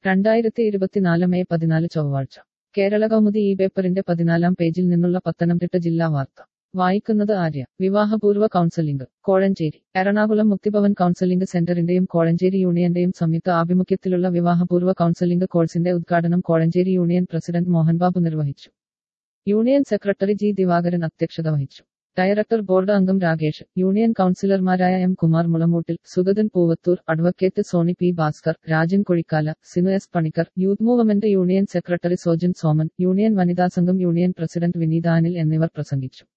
രണ്ടായിരത്തി ഇരുപത്തിനാല് മെയ് പതിനാല് ചൊവ്വാഴ്ച കേരള കൗമുദി ഈ പേപ്പറിന്റെ പതിനാലാം പേജിൽ നിന്നുള്ള പത്തനംതിട്ട ജില്ലാ വാർത്ത വായിക്കുന്നത് ആര്യ വിവാഹപൂർവ്വ കൗൺസലിംഗ് കോഴഞ്ചേരി എറണാകുളം മുക്തിഭവൻ കൗൺസലിംഗ് സെന്ററിന്റെയും കോഴഞ്ചേരി യൂണിയന്റെയും സംയുക്ത ആഭിമുഖ്യത്തിലുള്ള വിവാഹപൂർവ്വ കൗൺസലിംഗ് കോഴ്സിന്റെ ഉദ്ഘാടനം കോഴഞ്ചേരി യൂണിയൻ പ്രസിഡന്റ് മോഹൻബാബു നിർവഹിച്ചു യൂണിയൻ സെക്രട്ടറി ജി ദിവാകരൻ അധ്യക്ഷത വഹിച്ചു ഡയറക്ടർ ബോർഡ് അംഗം രാകേഷ് യൂണിയൻ കൗൺസിലർമാരായ M Kumar Mulamoottil Sugathan Poovathoor advocate Soni P Bhaskar Rajan Kozhikkala Sinu S Panicker youth movement union secretary Sojan Soman union വനിതാ സംഘം യൂണിയൻ പ്രസിഡന്റ് വിനീത അനിൽ എന്നിവർ പ്രസംഗിച്ചു